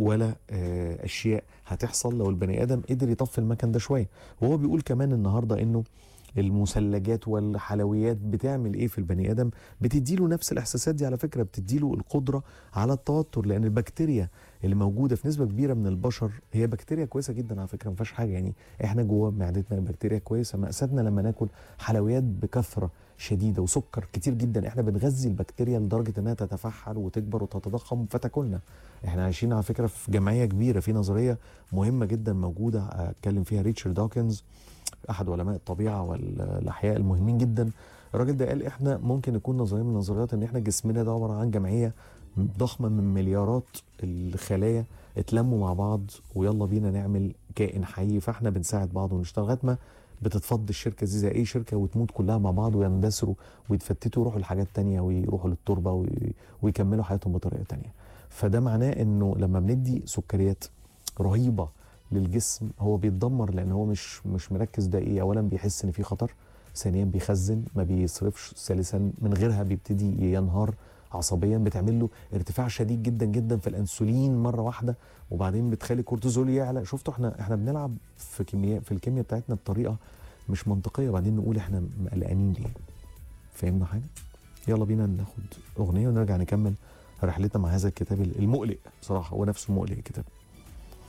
ولا آه، اشياء هتحصل لو البني ادم قدر يطفي المكان ده شويه وهو بيقول كمان النهارده انه المثلجات والحلويات بتعمل ايه في البني ادم بتديله نفس الاحساسات دي على فكره بتديله القدره على التوتر لان البكتيريا اللي موجوده في نسبه كبيره من البشر هي بكتيريا كويسه جدا على فكره ما فيهاش حاجه يعني احنا جوه معدتنا بكتيريا كويسه مأساتنا لما ناكل حلويات بكثره شديده وسكر كتير جدا احنا بنغذي البكتيريا لدرجه انها تتفحل وتكبر وتتضخم فتاكلنا احنا عايشين على فكره في جمعيه كبيره في نظريه مهمه جدا موجوده اتكلم فيها ريتشارد دوكنز احد علماء الطبيعه والاحياء المهمين جدا الراجل ده قال احنا ممكن يكون نظريه من النظريات ان احنا جسمنا ده عباره عن جمعيه ضخمه من مليارات الخلايا اتلموا مع بعض ويلا بينا نعمل كائن حي فاحنا بنساعد بعض ونشتغل لغايه ما بتتفض الشركه دي زي اي شركه وتموت كلها مع بعض ويندثروا ويتفتتوا يروحوا لحاجات تانية ويروحوا للتربه وي- ويكملوا حياتهم بطريقه تانية فده معناه انه لما بندي سكريات رهيبه للجسم هو بيتدمر لان هو مش مش مركز ده ايه اولا بيحس ان في خطر ثانيا بيخزن ما بيصرفش ثالثا من غيرها بيبتدي ينهار عصبيا بتعمل له ارتفاع شديد جدا جدا في الانسولين مره واحده وبعدين بتخلي الكورتيزول يعلى شفتوا احنا احنا بنلعب في كيمياء في الكيمياء بتاعتنا بطريقه مش منطقيه وبعدين نقول احنا قلقانين ليه فهمنا حاجه يلا بينا ناخد اغنيه ونرجع نكمل رحلتنا مع هذا الكتاب المقلق بصراحه هو نفسه مقلق الكتاب